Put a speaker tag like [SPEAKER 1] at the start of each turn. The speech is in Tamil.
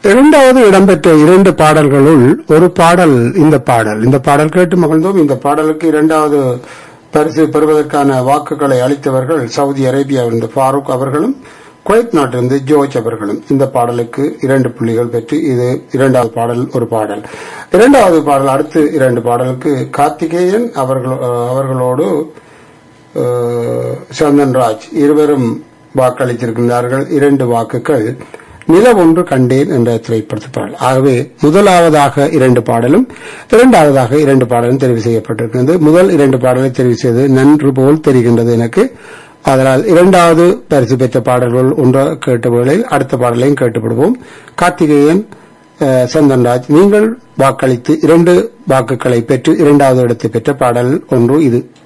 [SPEAKER 1] இரண்டாவது இடம்பெற்ற இரண்டு பாடல்களுள் ஒரு பாடல் இந்த பாடல் இந்த பாடல் கேட்டு மகிழ்ந்தோம் இந்த பாடலுக்கு இரண்டாவது பரிசு பெறுவதற்கான வாக்குகளை அளித்தவர்கள் சவுதி அரேபியாவிலிருந்து ஃபாரூக் அவர்களும் குவைத் நாட்டிலிருந்து ஜோர்ஜ் அவர்களும் இந்த பாடலுக்கு இரண்டு புள்ளிகள் பெற்று இது இரண்டாவது பாடல் ஒரு பாடல் இரண்டாவது பாடல் அடுத்து இரண்டு பாடலுக்கு கார்த்திகேயன் அவர்கள் அவர்களோடு அஹ், சந்தன்ராஜ் இருவரும் வாக்களித்திருக்கின்றார்கள் இரண்டு வாக்குகள் நிலவொன்று கண்டேன் என்ற திரைப்படத்து பாடல் ஆகவே முதலாவதாக இரண்டு பாடலும் இரண்டாவதாக இரண்டு பாடலும் தெரிவு செய்யப்பட்டிருக்கிறது முதல் இரண்டு பாடலை தெரிவு செய்தது நன்று போல் தெரிகின்றது எனக்கு அதனால் இரண்டாவது பரிசு பெற்ற பாடல்கள் ஒன்று கேட்ட வேளையில் அடுத்த பாடலையும் கேட்டுவிடுவோம் கார்த்திகேயன் அஹ், சந்தன்ராஜ் நீங்கள் வாக்களித்து இரண்டு வாக்குகளை பெற்று இரண்டாவது இடத்தை பெற்ற பாடல் ஒன்று இது